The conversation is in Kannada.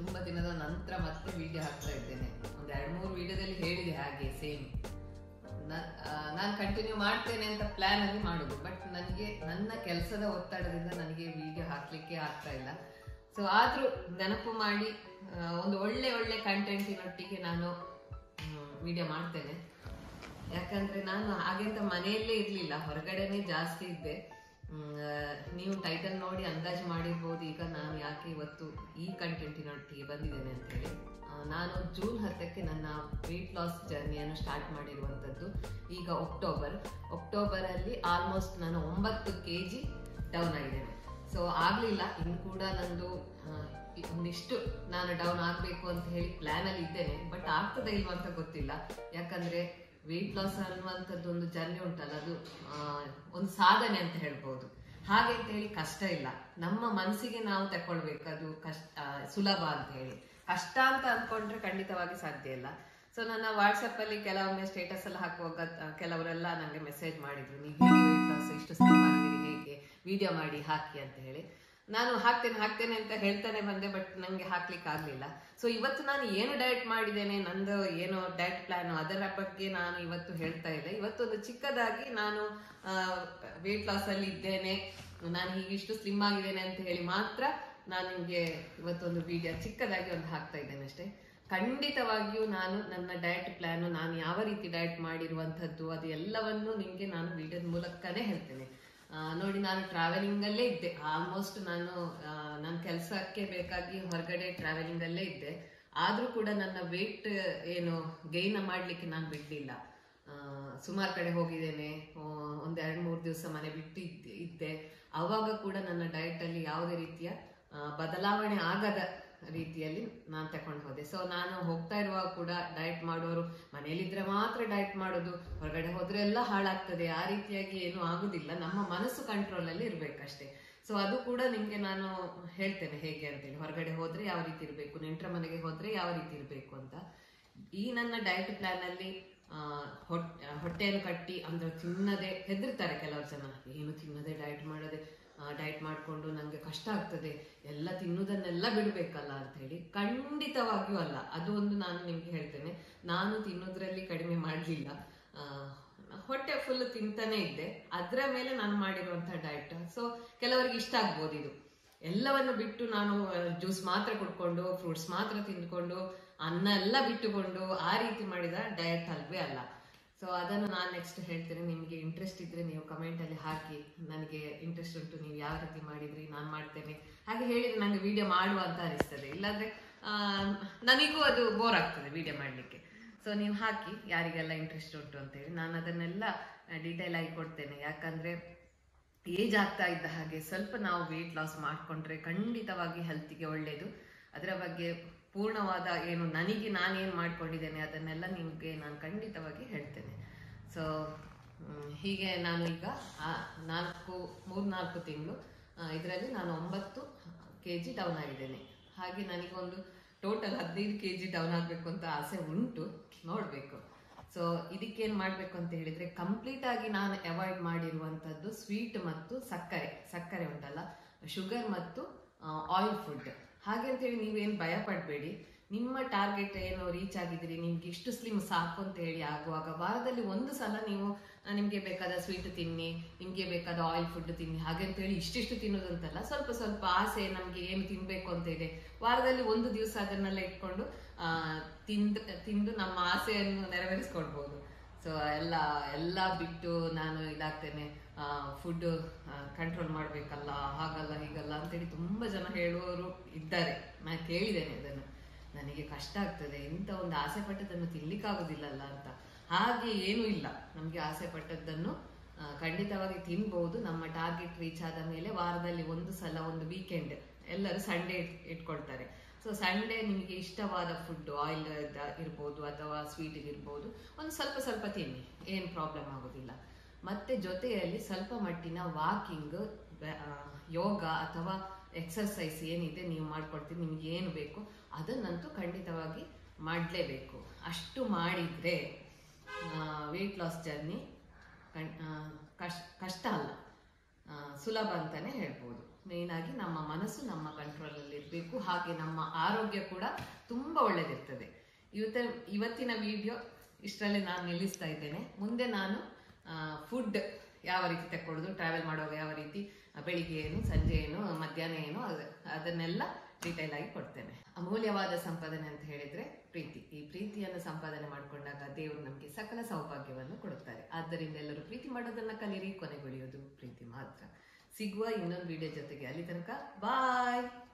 ತುಂಬಾ ದಿನದ ನಂತರ ಮತ್ತೆ ವಿಡಿಯೋ ಹಾಕ್ತಾ ಇದ್ದೇನೆ ಒಂದು ಎರಡು ಮೂರು ವಿಡಿಯೋದಲ್ಲಿ ಹೇಳಿದೆ ಹಾಗೆ ಸೇಮ್ ನಾನು ಕಂಟಿನ್ಯೂ ಮಾಡ್ತೇನೆ ಅಂತ ಪ್ಲಾನ್ ಅಲ್ಲಿ ಮಾಡುದು ಬಟ್ ನನಗೆ ನನ್ನ ಕೆಲಸದ ಒತ್ತಡದಿಂದ ನನಗೆ ವಿಡಿಯೋ ಹಾಕ್ಲಿಕ್ಕೆ ಆಗ್ತಾ ಇಲ್ಲ ಸೊ ಆದ್ರೂ ನೆನಪು ಮಾಡಿ ಆ, ಒಂದು ಒಳ್ಳೆ ಒಳ್ಳೆ ಕಂಟೆಂಟಿನೊಟ್ಟಿಗೆ ನಾನು ವಿಡಿಯೋ ಮಾಡ್ತೇನೆ ಯಾಕಂದ್ರೆ ನಾನು ಹಾಗೆಂತ ಮನೆಯಲ್ಲೇ ಇರ್ಲಿಲ್ಲ ಹೊರಗಡೆನೆ ಜಾಸ್ತಿ ಇದ್ದೆ ಮ್, ಆ, ನೀವು ಟೈಟಲ್ ನೋಡಿ ಅಂದಾಜು ಮಾಡಿರ್ಬೋದು ಈಗ ನಾನು ಯಾಕೆ ಇವತ್ತು ಈ ಕಂಟೆಂಟಿನೊಟ್ಟಿಗೆ ಬಂದಿದ್ದೇನೆ ಅಂತ ಹೇಳಿ ಆ, ನಾನು ಜೂನ್ ಹತ್ತಕ್ಕೆ ನನ್ನ ವೆಯ್ಟ್ ಲಾಸ್ ಜರ್ನಿಯನ್ನು ಸ್ಟಾರ್ಟ್ ಮಾಡಿರುವಂಥದ್ದು ಈಗ ಅಕ್ಟೋಬರ್ ಅಕ್ಟೋಬರ್ ಅಲ್ಲಿ ಆಲ್ಮೋಸ್ಟ್ ನಾನು ಒಂಬತ್ತು ಕೆ ಜಿ ಡೌನ್ ಆಗಿದ್ದೇನೆ ಸೊ ಆಗ್ಲಿಲ್ಲ ಇನ್ನು ಕೂಡ ನಂದು ಆ, ಈ ಒಂದಿಷ್ಟು ನಾನು ಡೌನ್ ಆಗ್ಬೇಕು ಅಂತ ಹೇಳಿ ಪ್ಲಾನ್ ಅಲ್ಲಿ ಇದ್ದೇನೆ ಬಟ್ ಆಗ್ತದ ಇಲ್ವಾ ಅಂತ ಗೊತ್ತಿಲ್ಲ ಯಾಕಂದ್ರೆ ವೆಯ್ಟ್ ಲಾಸ್ ಅನ್ನುವಂಥದ್ದು ಒಂದು ಜರ್ನಿ ಉಂಟಲ್ಲ ಅದು ಆ, ಒಂದು ಸಾಧನೆ ಅಂತ ಹೇಳ್ಬೋದು ಹಾಗೆ ಅಂತ ಹೇಳಿ ಕಷ್ಟ ಇಲ್ಲ ನಮ್ಮ ಮನಸ್ಸಿಗೆ ನಾವು ತಕೊಳ್ಬೇಕು ಅದು ಕಷ್ಟ ಆ, ಸುಲಭ ಅಂತ ಹೇಳಿ ಕಷ್ಟ ಅಂತ ಅನ್ಕೊಂಡ್ರೆ ಖಂಡಿತವಾಗಿ ಸಾಧ್ಯ ಇಲ್ಲ ಸೊ ನನ್ನ ವಾಟ್ಸಪ್ ಅಲ್ಲಿ ಕೆಲವೊಮ್ಮೆ ಸ್ಟೇಟಸ್ ಎಲ್ಲ ಹಾಕುವಾಗ ಆ, ಕೆಲವರೆಲ್ಲ ನಂಗೆ ಮೆಸೇಜ್ ಮಾಡಿದ್ರು ನೀವು ವೆಯ್ಟ್ ಲಾಸ್ ಇಷ್ಟು ಸ್ಲಿಮ್ ಆಗಿದ್ದೀರಿ ಹೇಗೆ ವಿಡಿಯೋ ಮಾಡಿ ಹಾಕಿ ಅಂತ ಹೇಳಿ ನಾನು ಹಾಕ್ತೇನೆ ಹಾಕ್ತೇನೆ ಅಂತ ಹೇಳ್ತಾನೆ ಬಂದೆ ಬಟ್ ನಂಗೆ ಹಾಕ್ಲಿಕ್ಕೆ ಆಗ್ಲಿಲ್ಲ ಸೊ ಇವತ್ತು ನಾನು ಏನು ಡಯಟ್ ಮಾಡಿದ್ದೇನೆ ನಂದು ಏನು ಡಯಟ್ ಪ್ಲಾನ್ ಅದರ ಬಗ್ಗೆ ನಾನು ಇವತ್ತು ಹೇಳ್ತಾ ಇಲ್ಲ ಇವತ್ತೊಂದು ಚಿಕ್ಕದಾಗಿ ನಾನು ವೆಯ್ಟ್ ಲಾಸ್ ಅಲ್ಲಿ ಇದ್ದೇನೆ ನಾನು ಹೀಗೆ ಇಷ್ಟು ಸ್ಲಿಮ್ ಆಗಿದ್ದೇನೆ ಅಂತ ಹೇಳಿ ಮಾತ್ರ ನಾನು ನಿಮ್ಗೆ ಇವತ್ತೊಂದು ವಿಡಿಯೋ ಚಿಕ್ಕದಾಗಿ ಒಂದು ಹಾಕ್ತಾ ಇದ್ದೇನೆ ಅಷ್ಟೇ ಖಂಡಿತವಾಗಿಯೂ ನಾನು ನನ್ನ ಡಯಟ್ ಪ್ಲಾನ್ ನಾನು ಯಾವ ರೀತಿ ಡಯಟ್ ಮಾಡಿರುವಂಥದ್ದು ಅದು ಎಲ್ಲವನ್ನು ನಿಮಗೆ ನಾನು ವಿಡಿಯೋದ ಮೂಲಕನೇ ಹೇಳ್ತೇನೆ ಆ, ನೋಡಿ ನಾನು ಟ್ರಾವೆಲಿಂಗ್ ಅಲ್ಲೇ ಇದ್ದೆ ಆಲ್ಮೋಸ್ಟ್ ನಾನು ಆ, ನನ್ನ ಕೆಲಸಕ್ಕೆ ಬೇಕಾಗಿ ಹೊರಗಡೆ ಟ್ರಾವೆಲಿಂಗ್ ಅಲ್ಲೇ ಇದ್ದೆ ಆದ್ರೂ ಕೂಡ ನನ್ನ ವೇಟ್ ಏನು ಗೈನ್ ಮಾಡ್ಲಿಕ್ಕೆ ನಾನು ಬಿಡ್ಲಿಲ್ಲ ಸುಮಾರು ಕಡೆ ಹೋಗಿದ್ದೇನೆ ಆ, ಒಂದ್ ಎರಡ್ ಮೂರು ದಿವಸ ಮನೆ ಬಿಟ್ಟು ಇದ್ದೆ ಇದ್ದೆ ಅವಾಗ ಕೂಡ ನನ್ನ ಡಯಟ್ ಅಲ್ಲಿ ಯಾವುದೇ ರೀತಿಯ ಆ, ಬದಲಾವಣೆ ಆಗದ ರೀತಿಯಲ್ಲಿ ನಾನು ತಕೊಂಡು ಹೋದೆ ಸೊ ನಾನು ಹೋಗ್ತಾ ಇರುವಾಗ ಕೂಡ ಡಯಟ್ ಮಾಡೋರು ಮನೆಯಲ್ಲಿದ್ರೆ ಮಾತ್ರ ಡಯಟ್ ಮಾಡೋದು ಹೊರಗಡೆ ಹೋದ್ರೆ ಎಲ್ಲ ಹಾಳಾಗ್ತದೆ ಆ ರೀತಿಯಾಗಿ ಏನು ಆಗುದಿಲ್ಲ ನಮ್ಮ ಮನಸ್ಸು ಕಂಟ್ರೋಲ್ ಅಲ್ಲಿ ಇರ್ಬೇಕಷ್ಟೇ ಸೊ ಅದು ಕೂಡ ನಿಮ್ಗೆ ನಾನು ಹೇಳ್ತೇನೆ ಹೇಗೆ ಅಂತೇಳಿ ಹೊರಗಡೆ ಹೋದ್ರೆ ಯಾವ ರೀತಿ ಇರಬೇಕು ನೆಂಟರ ಮನೆಗೆ ಹೋದ್ರೆ ಯಾವ ರೀತಿ ಇರಬೇಕು ಅಂತ ಈ ನನ್ನ ಡಯಟ್ ಪ್ಲಾನ್ ಅಲ್ಲಿ ಆ, ಹೊಟ್- ಹೊಟ್ಟೆಯನ್ನು ಕಟ್ಟಿ ಅಂದ್ರೆ ತಿನ್ನದೆ ಹೆದರ್ತಾರೆ ಕೆಲವು ಜನ ಏನು ತಿನ್ನದೆ ಡಯಟ್ ಮಾಡದೆ ಡಯಟ್ ಮಾಡಿಕೊಂಡು ನಂಗೆ ಕಷ್ಟ ಆಗ್ತದೆ ಎಲ್ಲ ತಿನ್ನುವುದನ್ನೆಲ್ಲ ಬಿಡಬೇಕಲ್ಲ ಅಂತ ಹೇಳಿ ಖಂಡಿತವಾಗಿಯೂ ಅಲ್ಲ ಅದು ಒಂದು ನಾನು ನಿಮ್ಗೆ ಹೇಳ್ತೇನೆ ನಾನು ತಿನ್ನೋದ್ರಲ್ಲಿ ಕಡಿಮೆ ಮಾಡಲಿಲ್ಲ ಹೊಟ್ಟೆ ಫುಲ್ ತಿಂತಾನೆ ಇದ್ದೆ ಅದರ ಮೇಲೆ ನಾನು ಮಾಡಿರುವಂತಹ ಡಯಟ್ ಸೊ ಕೆಲವರಿಗೆ ಇಷ್ಟ ಆಗ್ಬೋದು ಇದು ಎಲ್ಲವನ್ನು ಬಿಟ್ಟು ನಾನು ಜ್ಯೂಸ್ ಮಾತ್ರ ಕುಡ್ಕೊಂಡು ಫ್ರೂಟ್ಸ್ ಮಾತ್ರ ತಿಂದ್ಕೊಂಡು ಅನ್ನ ಎಲ್ಲ ಬಿಟ್ಟುಕೊಂಡು ಆ ರೀತಿ ಮಾಡಿದ ಡಯಟ್ ಅಲ್ವೇ ಅಲ್ಲ ಸೊ ಅದನ್ನು ನಾನು ನೆಕ್ಸ್ಟ್ ಹೇಳ್ತೇನೆ ನಿಮಗೆ ಇಂಟ್ರೆಸ್ಟ್ ಇದ್ರೆ ನೀವು ಕಮೆಂಟ್ ಅಲ್ಲಿ ಹಾಕಿ ನನಗೆ ಇಂಟ್ರೆಸ್ಟ್ ಉಂಟು ನೀವು ಯಾವ ರೀತಿ ಮಾಡಿದ್ರಿ ನಾನು ಮಾಡ್ತೇನೆ ಹಾಗೆ ಹೇಳಿದ್ರೆ ನಂಗೆ ವಿಡಿಯೋ ಮಾಡುವ ಅಂತ ಅನಿಸ್ತದೆ ಇಲ್ಲಾಂದ್ರೆ ಆ, ನನಗೂ ಅದು ಬೋರ್ ಆಗ್ತದೆ ವಿಡಿಯೋ ಮಾಡಲಿಕ್ಕೆ ಸೊ ನೀವು ಹಾಕಿ ಯಾರಿಗೆಲ್ಲ ಇಂಟ್ರೆಸ್ಟ್ ಉಂಟು ಅಂತ ಹೇಳಿ ನಾನು ಅದನ್ನೆಲ್ಲ ಡೀಟೇಲ್ ಆಗಿ ಕೊಡ್ತೇನೆ ಯಾಕಂದ್ರೆ ಏಜ್ ಆಗ್ತಾ ಇದ್ದ ಹಾಗೆ ಸ್ವಲ್ಪ ನಾವು ವೆಯ್ಟ್ ಲಾಸ್ ಮಾಡಿಕೊಂಡ್ರೆ ಖಂಡಿತವಾಗಿ ಹೆಲ್ತಿಗೆ ಒಳ್ಳೆಯದು ಅದರ ಬಗ್ಗೆ ಪೂರ್ಣವಾದ ಏನು ನನಗೆ ನಾನೇನು ಮಾಡ್ಕೊಂಡಿದ್ದೇನೆ ಅದನ್ನೆಲ್ಲ ನಿಮಗೆ ನಾನು ಖಂಡಿತವಾಗಿ ಹೇಳ್ತೇನೆ ಸೊ ಹೀಗೆ ನಾನು ಈಗ ಆ ನಾಲ್ಕು ಮೂರ್ನಾಲ್ಕು ತಿಂಗಳು ಇದರಲ್ಲಿ ನಾನು ಒಂಬತ್ತು ಕೆ ಜಿ ಡೌನ್ ಆಗಿದ್ದೇನೆ ಹಾಗೆ ನನಗೊಂದು ಟೋಟಲ್ ಹದಿನೈದು ಕೆ ಜಿ ಡೌನ್ ಆಗಬೇಕು ಅಂತ ಆಸೆ ಉಂಟು ನೋಡಬೇಕು ಸೊ ಇದಕ್ಕೇನು ಮಾಡಬೇಕು ಅಂತ ಹೇಳಿದ್ರೆ ಕಂಪ್ಲೀಟ್ ಆಗಿ ನಾನು ಅವಾಯ್ಡ್ ಮಾಡಿರುವಂಥದ್ದು ಸ್ವೀಟ್ ಮತ್ತು ಸಕ್ಕರೆ ಸಕ್ಕರೆ ಉಂಟಲ್ಲ ಶುಗರ್ ಮತ್ತು ಆಯಿಲ್ ಫುಡ್ ಹಾಗೆ ಅಂತೇಳಿ ನೀವೇನು ಭಯ ಪಡಬೇಡಿ ನಿಮ್ಮ ಟಾರ್ಗೆಟ್ ಏನು ರೀಚ್ ಆಗಿದ್ದೀರಿ ನಿಮ್ಗೆ ಇಷ್ಟು ಸ್ಲಿಮ್ ಸಾಕು ಅಂತ ಹೇಳಿ ಆಗುವಾಗ ವಾರದಲ್ಲಿ ಒಂದು ಸಲ ನೀವು ಆ, ನಿಮ್ಗೆ ಬೇಕಾದ ಸ್ವೀಟ್ ತಿನ್ನಿ ನಿಮ್ಗೆ ಬೇಕಾದ ಆಯಿಲ್ ಫುಡ್ ತಿನ್ನಿ ಹಾಗೆ ಅಂತ ಹೇಳಿ ಇಷ್ಟಿಷ್ಟು ತಿನ್ನೋದಂತಲ್ಲ ಸ್ವಲ್ಪ ಸ್ವಲ್ಪ ಆಸೆ ನಮ್ಗೆ ಏನು ತಿನ್ಬೇಕು ಅಂತ ಇದೆ ವಾರದಲ್ಲಿ ಒಂದು ದಿವಸ ಅದನ್ನೆಲ್ಲ ಇಟ್ಕೊಂಡು ಆ, ತಿಂದ್ ತಿಂದು ನಮ್ಮ ಆಸೆಯನ್ನು ನೆರವೇರಿಸ್ಕೊಡ್ಬೋದು ಸೊ ಎಲ್ಲ ಎಲ್ಲ ಬಿಟ್ಟು ನಾನು ಇದಾಗ್ತೇನೆ ಫುಡ್ ಕಂಟ್ರೋಲ್ ಮಾಡ್ಬೇಕಲ್ಲ ಹಾಗಲ್ಲ ಹೀಗಲ್ಲ ಅಂತೇಳಿ ತುಂಬಾ ಜನ ಹೇಳುವವರು ಇದ್ದಾರೆ ನಾನು ಕೇಳಿದ್ದೇನೆ ಅದನ್ನು ನನಗೆ ಕಷ್ಟ ಆಗ್ತದೆ ಇಂಥ ಒಂದು ಆಸೆ ಪಟ್ಟದನ್ನು ತಿನ್ಲಿಕ್ಕಾಗೋದಿಲ್ಲಲ್ಲ ಅಂತ ಹಾಗೆ ಏನೂ ಇಲ್ಲ ನಮಗೆ ಆಸೆ ಪಟ್ಟದ್ದನ್ನು ಆ, ಖಂಡಿತವಾಗಿ ತಿನ್ಬಹುದು ನಮ್ಮ ಟಾರ್ಗೆಟ್ ರೀಚ್ ಆದ ಮೇಲೆ ವಾರದಲ್ಲಿ ಒಂದು ಸಲ ಒಂದು ವೀಕೆಂಡ್ ಎಲ್ಲರೂ ಸಂಡೇ ಇಟ್ಕೊಳ್ತಾರೆ ಸೊ ಸಂಡೇ ನಿಮಗೆ ಇಷ್ಟವಾದ ಫುಡ್ ಆಯಿಲ್ ಇರ್ಬೋದು ಅಥವಾ ಸ್ವೀಟ್ ಇರ್ಬೋದು ಒಂದು ಸ್ವಲ್ಪ ಸ್ವಲ್ಪ ತಿನ್ನಿ ಏನು ಪ್ರಾಬ್ಲಮ್ ಆಗೋದಿಲ್ಲ ಮತ್ತೆ ಜೊತೆಯಲ್ಲಿ ಸ್ವಲ್ಪ ಮಟ್ಟಿನ ವಾಕಿಂಗ್ ಯೋಗ ಅಥವಾ ಎಕ್ಸರ್ಸೈಸ್ ಏನಿದೆ ನೀವು ಮಾಡ್ಕೊಳ್ತೀರಿ ನಿಮ್ಗೆ ಏನು ಬೇಕು ಅದನ್ನಂತೂ ಖಂಡಿತವಾಗಿ ಮಾಡಲೇಬೇಕು ಅಷ್ಟು ಮಾಡಿದ್ರೆ ವೆಯ್ಟ್ ಲಾಸ್ ಜರ್ನಿ ಕಷ್ಟ ಕಷ್ಟ ಅಲ್ಲ ಆ, ಸುಲಭ ಅಂತಾನೆ ಹೇಳ್ಬೋದು ಮೇನ್ ಆಗಿ ನಮ್ಮ ಮನಸ್ಸು ನಮ್ಮ ಕಂಟ್ರೋಲ್ ಅಲ್ಲಿ ಇರಬೇಕು ಹಾಗೆ ನಮ್ಮ ಆರೋಗ್ಯ ಕೂಡ ತುಂಬಾ ಒಳ್ಳೆದಿರ್ತದೆ ಇವತ್ತ ಇವತ್ತಿನ ವಿಡಿಯೋ ಇಷ್ಟರಲ್ಲೇ ನಾನು ನಿಲ್ಲಿಸ್ತಾ ಇದ್ದೇನೆ ಮುಂದೆ ನಾನು ಫುಡ್ ಯಾವ ರೀತಿ ತಕ್ಕೊಳ್ಳೋದು ಟ್ರಾವೆಲ್ ಮಾಡುವಾಗ ಯಾವ ರೀತಿ ಆ, ಬೆಳಿಗ್ಗೆ ಏನು ಸಂಜೆ ಏನು ಮಧ್ಯಾಹ್ನ ಏನು ಅದ- ಅದನ್ನೆಲ್ಲ ಡೀಟೇಲ್ ಆಗಿ ಕೊಡ್ತೇನೆ ಅಮೂಲ್ಯವಾದ ಸಂಪಾದನೆ ಅಂತ ಹೇಳಿದ್ರೆ ಪ್ರೀತಿ ಈ ಪ್ರೀತಿಯನ್ನು ಸಂಪಾದನೆ ಮಾಡಿಕೊಂಡಾಗ ದೇವರು ನಮಗೆ ಸಕಲ ಸೌಭಾಗ್ಯವನ್ನು ಕೊಡುತ್ತಾರೆ ಆದ್ದರಿಂದ ಎಲ್ಲರೂ ಪ್ರೀತಿ ಮಾಡೋದನ್ನ ಕಲಿಯಿರಿ ಕೊನೆಗೊಳಿಯೋದು ಪ್ರೀತಿ ಮಾತ್ರ ಸಿಗುವ ಇನ್ನೊಂದು ವಿಡಿಯೋ ಜೊತೆಗೆ ಅಲ್ಲಿ ತನಕ ಬಾಯ್